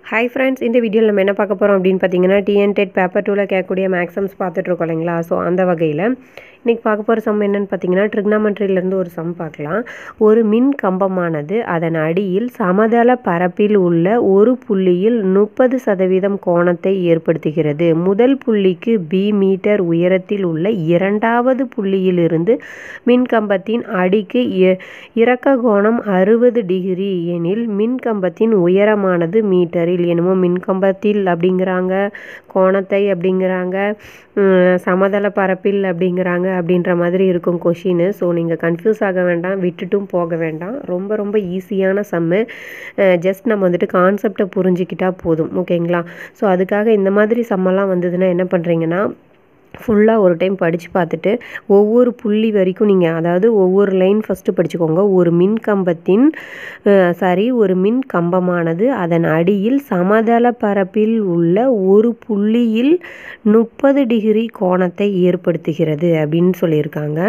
hi friends இந்த வீடியோவில் நம்ம என்ன பார்க்க போகிறோம் அப்படின்னு பார்த்தீங்கன்னா டிஎன் டெட் பேப்பர் டூவில் கேட்கக்கூடிய மேக்ஸம்ஸ் பார்த்துட்ருக்கோம் இல்லைங்களா ஸோ அந்த வகையில் இன்றைக்கி பார்க்க போகிற சம் என்னென்னு பார்த்தீங்கன்னா ட்ரிக்னாமெட்ரியிலேருந்து ஒரு சம் பார்க்கலாம் ஒரு மின் கம்பமானது அதன் அடியில் சமதள பரப்பில் உள்ள ஒரு புள்ளியில் முப்பது சதவீதம் கோணத்தை ஏற்படுத்துகிறது முதல் புள்ளிக்கு பி மீட்டர் உயரத்தில் உள்ள இரண்டாவது புள்ளியிலிருந்து மின்கம்பத்தின் அடிக்கு இ- இறக்க கோணம் அறுபது டிகிரி எனில் மின்கம்பத்தின் உயரமானது மீட்டரில் என்னமோ மின்கம்பத்தில் அப்படிங்கிறாங்க கோணத்தை அப்படிங்கிறாங்க உம், சமதள பரப்பில் அப்படிங்கிறாங்க அப்படின்ற மாதிரி இருக்கும் கொஷின் ஸோ நீங்கள் கன்ஃபியூஸ் ஆக வேண்டாம் விட்டுட்டும் போக வேண்டாம் ரொம்ப ரொம்ப ஈஸியான சம்மு ஜஸ்ட் நம்ம வந்துட்டு கான்செப்டை புரிஞ்சுக்கிட்டா போதும் ஓகேங்களா ஸோ அதுக்காக இந்த மாதிரி சம்மெல்லாம் வந்ததுன்னா என்ன பண்ணுறீங்கன்னா ஃபுல்லாக ஒரு டைம் படித்து பார்த்துட்டு ஒவ்வொரு புள்ளி வரைக்கும் நீங்கள் அதாவது ஒவ்வொரு லைன் ஃபஸ்ட்டு படிச்சுக்கோங்க ஒரு மின் கம்பத்தின் சாரி ஒரு மின் கம்பமானது அதன் அடியில் சமதள பரப்பில் உள்ள ஒரு புள்ளியில் முப்பது டிகிரி கோணத்தை ஏற்படுத்துகிறது அப்படின்னு சொல்லியிருக்காங்க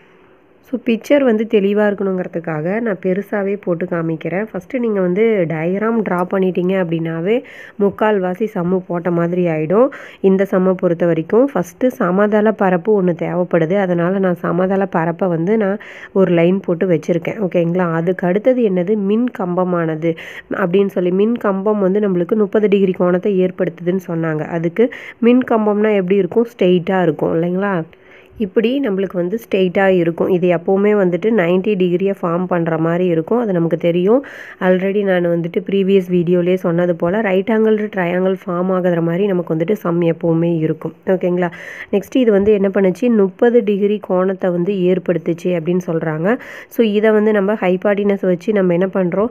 ஸோ பிக்சர் வந்து தெளிவாக இருக்கணுங்கிறதுக்காக நான் பெருசாகவே போட்டு காமிக்கிறேன் ஃபஸ்ட்டு நீங்கள் வந்து டயக்ராம் ட்ரா பண்ணிட்டீங்க அப்படின்னாவே முக்கால்வாசி சம்மு போட்ட மாதிரி ஆகிடும் இந்த சம்மை பொறுத்த வரைக்கும் ஃபஸ்ட்டு சமதள பரப்பு ஒன்று தேவைப்படுது அதனால் நான் சமதள பரப்பை வந்து நான் ஒரு லைன் போட்டு வச்சுருக்கேன் ஓகேங்களா அதுக்கு அடுத்தது என்னது மின் கம்பமானது அப்படின்னு சொல்லி மின் கம்பம் வந்து நம்மளுக்கு முப்பது டிகிரி கோணத்தை ஏற்படுத்துதுன்னு சொன்னாங்க அதுக்கு மின் கம்பம்னா எப்படி இருக்கும் ஸ்ட்ரெயிட்டாக இருக்கும் இல்லைங்களா இப்படி நம்மளுக்கு வந்து ஸ்ட்ரெயிட்டாக இருக்கும் இது எப்போவுமே வந்துட்டு 90 டிகிரியை ஃபார்ம் பண்ணுற மாதிரி இருக்கும் அது நமக்கு தெரியும் ஆல்ரெடி நான் வந்துட்டு ப்ரீவியஸ் வீடியோலேயே சொன்னது போல் ரைட் ஆங்கிள் ட்ரையாங்கிள் ஃபார்ம் ஆகுற மாதிரி நமக்கு வந்துட்டு சம் எப்போவுமே இருக்கும் ஓகேங்களா நெக்ஸ்ட் இது வந்து என்ன பண்ணுச்சு முப்பது டிகிரி கோணத்தை வந்து ஏற்படுத்துச்சு அப்படின்னு சொல்கிறாங்க ஸோ இதை வந்து நம்ம ஹைபாட்டினஸ் வச்சு நம்ம என்ன பண்ணுறோம்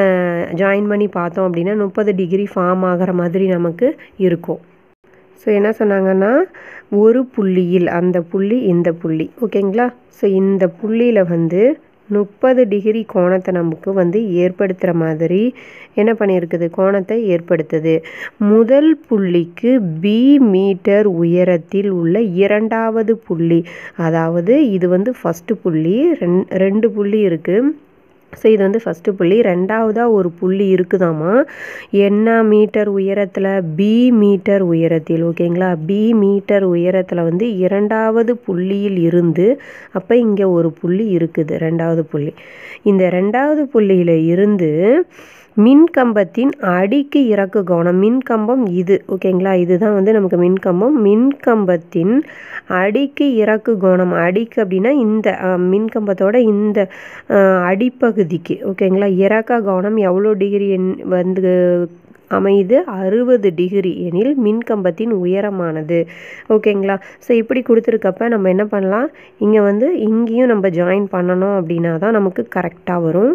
ஜாயின் பண்ணி பார்த்தோம் அப்படின்னா முப்பது டிகிரி ஃபார்ம் ஆகிற மாதிரி நமக்கு இருக்கும் ஸோ என்ன சொன்னாங்கன்னா ஒரு புள்ளியில் அந்த புள்ளி இந்த புள்ளி ஓகேங்களா ஸோ இந்த புள்ளியில் வந்து முப்பது டிகிரி கோணத்தை நமக்கு வந்து ஏற்படுத்துகிற மாதிரி என்ன பண்ணியிருக்குது கோணத்தை ஏற்படுத்துது முதல் புள்ளிக்கு பி மீட்டர் உயரத்தில் உள்ள இரண்டாவது புள்ளி அதாவது இது வந்து ஃபஸ்ட்டு புள்ளி ரெண் ரெண்டு புள்ளி இருக்குது ஸோ இது வந்து ஃபஸ்ட்டு புள்ளி ரெண்டாவதாக ஒரு புள்ளி இருக்குதாம்மா என்ன மீட்டர் உயரத்தில் பி மீட்டர் உயரத்தில் ஓகேங்களா பி மீட்டர் உயரத்தில் வந்து இரண்டாவது புள்ளியில் இருந்து அப்போ இங்கே ஒரு புள்ளி இருக்குது ரெண்டாவது புள்ளி இந்த ரெண்டாவது புள்ளியில் இருந்து மின்கம்பத்தின் அடிக்கு இறக்கு கோணம் மின்கம்பம் இது ஓகேங்களா இதுதான் வந்து நமக்கு மின்கம்பம் மின்கம்பத்தின் அடிக்கு இறக்கு கோணம் அடிக்கு அப்படின்னா இந்த அஹ், மின்கம்பத்தோட இந்த அஹ், அடிப்பகுதிக்கு ஓகேங்களா இறக்க கோணம் எவ்வளோ டிகிரி என்- வந்து அமையுது அறுபது டிகிரி எனில் மின்கம்பத்தின் உயரமானது ஓகேங்களா ஸோ இப்படி கொடுத்துருக்கப்ப நம்ம என்ன பண்ணலாம் இங்கே வந்து இங்கேயும் நம்ம ஜாயின் பண்ணணும் அப்படின்னா தான் நமக்கு கரெக்டாக வரும்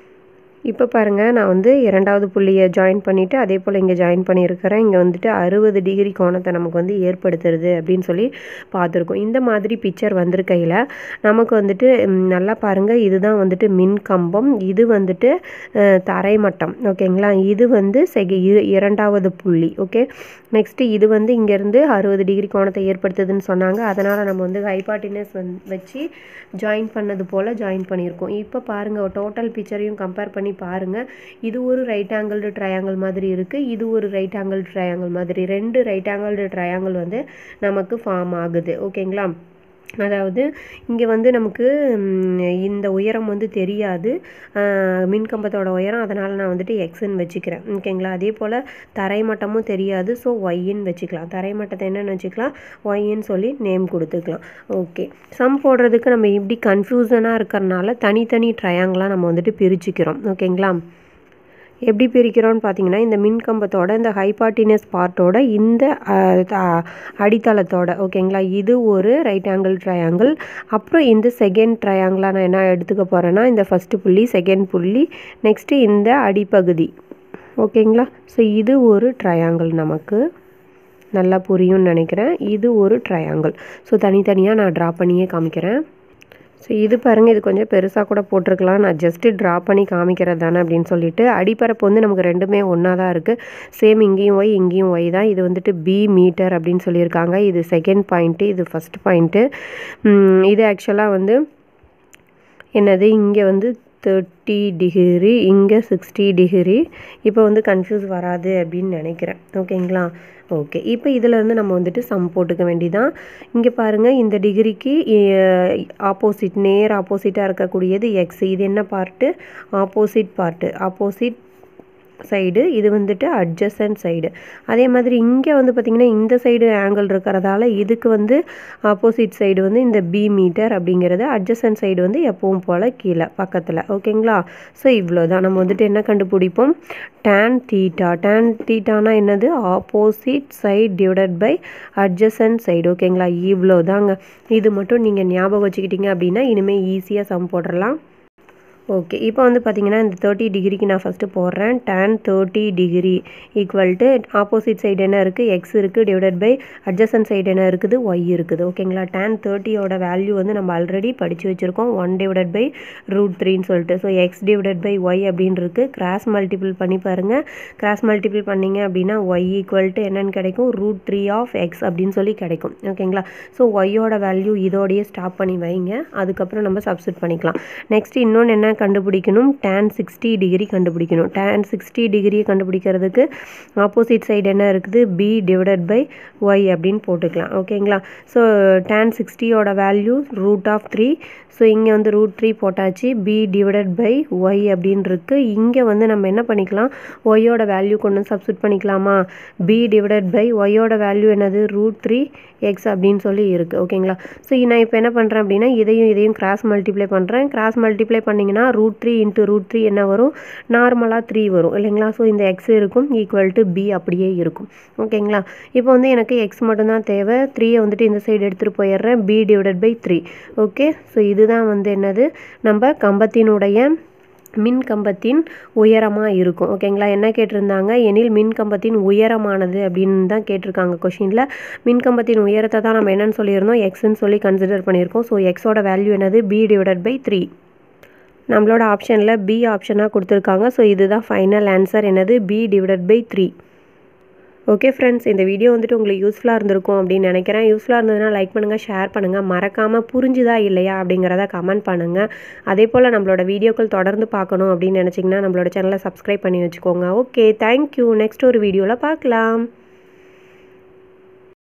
இப்போ பாருங்கள் நான் வந்து இரண்டாவது புள்ளியை ஜாயின் பண்ணிவிட்டு அதே போல் இங்கே ஜாயின் பண்ணியிருக்கிறேன் இங்கே வந்துட்டு அறுபது டிகிரி கோணத்தை நமக்கு வந்து ஏற்படுத்துறது அப்படின்னு சொல்லி பார்த்துருக்கோம் இந்த மாதிரி பிக்சர் வந்திருக்கையில் நமக்கு வந்துட்டு ம், நல்லா பாருங்கள் இதுதான் வந்துட்டு மின் கம்பம் இது வந்துட்டு அஹ், தரைமட்டம் ஓகேங்களா இது வந்து செக இரு- இரண்டாவது புள்ளி ஓகே நெக்ஸ்ட்டு இது வந்து இங்கேருந்து அறுபது டிகிரி கோணத்தை ஏற்படுத்துதுன்னு சொன்னாங்க அதனால் நம்ம வந்து ஹைபாட்டினஸ் வந் வச்சு ஜாயின் பண்ணது போல் ஜாயின் பண்ணியிருக்கோம் இப்போ பாருங்கள் டோட்டல் பிக்சரையும் கம்பேர் பண்ணி பாருங்கள் இது ஒரு ரைட் ஆங்கிள்டு ட்ரையாங்கிள் மாதிரி இருக்குது இது ஒரு ரைட் ஆங்கிள் ட்ரையாங்கிள் மாதிரி ரெண்டு ரைட் ஆங்கிள்டு ட்ரையாங்கிள் வந்து நமக்கு ஃபார்ம் ஆகுது ஓகேங்களா அதாவது இங்கே வந்து நமக்கு ம், இந்த உயரம் வந்து தெரியாது ஆஹ், மின்கம்பத்தோட உயரம் அதனால் நான் வந்துட்டு எக்ஸ்ன்னு வச்சுக்கிறேன் ஓகேங்களா அதே போல் தரைமட்டமும் தெரியாது ஸோ ஒய்ன்னு வச்சுக்கலாம் தரைமட்டத்தை என்னென்னு வச்சுக்கலாம் ஒய்ன்னு சொல்லி நேம் கொடுத்துக்கலாம் ஓகே சம் போடுறதுக்கு நம்ம இப்படி கன்ஃபியூசனாக இருக்கிறனால தனித்தனி ட்ரையாங்களாக நம்ம வந்துட்டு பிரிச்சுக்கிறோம் ஓகேங்களா எப்படி பிரிக்கிறோம்னு பார்த்தீங்கன்னா இந்த மின்கம்பத்தோட இந்த ஹைபாட்டினஸ் பார்ட்டோட இந்த அஹ், த- அடித்தளத்தோட ஓகேங்களா இது ஒரு ரைட் ஆங்கிள் ட்ரையாங்கிள் அப்புறம் இந்த செகண்ட் ட்ரையாங்கிளாக நான் என்ன எடுத்துக்க போகிறேன்னா இந்த ஃபஸ்ட்டு புள்ளி செகண்ட் புள்ளி நெக்ஸ்ட்டு இந்த அடிப்பகுதி ஓகேங்களா ஸோ இது ஒரு ட்ரையாங்கிள் நமக்கு நல்லா புரியும்னு நினைக்கிறேன் இது ஒரு ட்ரையாங்கிள் ஸோ தனித்தனியாக நான் ட்ரா பண்ணியே காமிக்கிறேன் ஸோ இது பாருங்கள் இது கொஞ்சம் பெருசாக கூட போட்டிருக்கலாம் நான் ஜஸ்ட்டு ட்ரா பண்ணி காமிக்கிறது தானே அப்படின்னு சொல்லிட்டு அடிப்பரப்பு வந்து நமக்கு ரெண்டுமே ஒன்றா தான் இருக்குது சேம் இங்கேயும் ஒய் இங்கேயும் ஒய் தான் இது வந்துட்டு பி மீட்டர் அப்படின்னு சொல்லியிருக்காங்க இது செகண்ட் பாயிண்ட்டு இது ஃபஸ்ட் பாயிண்ட்டு இது ஆக்சுவலாக வந்து என்னது இங்கே வந்து தேர்ட்டி டிகிரி இங்கே சிக்ஸ்டி டிகிரி இப்போ வந்து கன்ஃபியூஸ் வராது அப்படின்னு நினைக்கிறேன் ஓகேங்களா ஓகே இப்போ இதில் இருந்து நம்ம வந்துட்டு சம் போட்டுக்க வேண்டியதான் இங்கே பாருங்கள் இந்த டிகிரிக்கு ஆப்போசிட் நேர் ஆப்போசிட்டாக இருக்கக்கூடியது எக்ஸ் இது என்ன part opposite part opposite side இது வந்துட்டு அட்ஜசன்ட் சைடு அதே மாதிரி இங்கே வந்து பார்த்திங்கன்னா இந்த சைடு ஆங்கிள் இருக்கிறதால இதுக்கு வந்து ஆப்போசிட் சைடு வந்து இந்த பி மீட்டர் அப்படிங்கிறது அட்ஜசன்ட் சைடு வந்து எப்பவும் போல் கீழே பக்கத்தில் ஓகேங்களா ஸோ இவ்வளோ தான் நம்ம வந்துட்டு என்ன கண்டுபிடிப்போம் டேன் தீட்டா டேன் தீட்டானா என்னது opposite side divided by adjacent side ஓகேங்களா இவ்வளோ தாங்க இது மட்டும் நீங்கள் ஞாபகம் வச்சுக்கிட்டீங்க அப்படின்னா இனிமேல் ஈஸியாக சம் போட்டுடலாம் ஓகே இப்போ வந்து பார்த்தீங்கன்னா இந்த தேர்ட்டி டிகிரிக்கு நான் ஃபஸ்ட்டு போடுறேன் tan thirty degree equal to opposite side என்ன இருக்குது எக்ஸ் இருக்குது டிவைடட் பை அட்ஜசன் சைடு என்ன இருக்குது ஒய் இருக்குது ஓகேங்களா டேன் தேர்ட்டியோட வேல்யூ வந்து நம்ம ஆல்ரெடி படித்து வச்சுருக்கோம் ஒன் டிவைடட் பை ரூட் த்ரீன்னு சொல்லிட்டு so X divided by Y அப்படின்னு இருக்குது கிராஸ் மல்டிபிள் பண்ணி பாருங்கள் கிராஸ் மல்டிபிள் பண்ணிங்க அப்படின்னா ஒய் ஈக்குவல் டு என்னென்னு கிடைக்கும் ரூட் த்ரீ ஆஃப் எக்ஸ் அப்படின்னு சொல்லி கிடைக்கும் ஓகேங்களா ஸோ ஒய்யோட வேல்யூ இதோடையே ஸ்டாப் பண்ணி வைங்க அதுக்கப்புறம் நம்ம சப்ஸ்டிட் பண்ணிக்கலாம் நெக்ஸ்ட் இன்னொன்று என்ன கண்டுபிடிக்கணும் டேன் சிக்ஸ்டி டிகிரி கண்டுபிடிக்கணும் டேன் சிக்ஸ்டி டிகிரியை கண்டுபிடிக்கிறதுக்கு ஆப்போசிட் சைடு என்ன இருக்குது பி டிவைடட் பை ஒய் அப்படின்னு போட்டுக்கலாம் ஓகேங்களா ஸோ டேன் சிக்ஸ்டியோட value root of three so இங்கே வந்து ரூட் த்ரீ போட்டாச்சு பி டிவைடட் பை ஒய் அப்படின்னு இருக்குது இங்கே வந்து நம்ம என்ன பண்ணிக்கலாம் ஒய்யோட வேல்யூ கொண்டு வந்து சப்ஸ்டிட் பண்ணிக்கலாமா பி டிவைடட் பை ஒய்யோட வேல்யூ என்னது ரூட் த்ரீ எக்ஸ் அப்படின்னு சொல்லி இருக்குது ஓகேங்களா ஸோ நான் இப்போ என்ன பண்ணுறேன் அப்படின்னா இதையும் இதையும் கிராஸ் மல்டிப்ளை பண்ணுறேன் கிராஸ் மல்டிப்ளை பண்ணிங்கன்னா root three into root three என்ன வரும் நார்மலாக த்ரீ வரும் இல்லைங்களா ஸோ இந்த எக்ஸ் இருக்கும் ஈக்குவல் டு பி அப்படியே இருக்கும் ஓகேங்களா இப்போ வந்து எனக்கு எக்ஸ் மட்டும்தான் தேவை த்ரீயை வந்துட்டு இந்த சைடு எடுத்துகிட்டு போயிடுறேன் B divided by three okay so இதுதான் வந்து என்னது நம்ம கம்பத்தினுடைய மின் கம்பத்தின் உயரமாக இருக்கும் ஓகேங்களா என்ன கேட்டிருந்தாங்க எனில் மின் கம்பத்தின் உயரமானது அப்படின்னு தான் கேட்டிருக்காங்க கொஷினில் மின் கம்பத்தின் உயரத்தை தான் நம்ம என்னன்னு சொல்லியிருந்தோம் எக்ஸ்ன்னு சொல்லி கன்சிடர் பண்ணியிருக்கோம் ஸோ எக்ஸோட வேல்யூ என்னது பி டிவைடட் பை த்ரீ நம்மளோட ஆப்ஷனில் பி ஆப்ஷனாக கொடுத்துருக்காங்க ஸோ இதுதான் ஃபைனல் ஆன்சர் என்னது B divided by three okay friends இந்த வீடியோ வந்துட்டு உங்களுக்கு யூஸ்ஃபுல்லாக இருந்திருக்கும் அப்படின்னு நினைக்கிறேன் யூஸ்ஃபுல்லாக இருந்ததுன்னா லைக் பண்ணுங்கள் ஷேர் பண்ணுங்கள் மறக்காமல் புரிஞ்சுதா இல்லையா அப்படிங்கிறத கமெண்ட் பண்ணுங்கள் அதே போல் நம்மளோட வீடியோக்கள் தொடர்ந்து பார்க்கணும் அப்படின்னு நினச்சிங்கன்னா நம்மளோட சேனலை சப்ஸ்கிரைப் பண்ணி வச்சுக்கோங்க ஓகே தேங்க்யூ நெக்ஸ்ட் ஒரு வீடியோவில் பார்க்கலாம்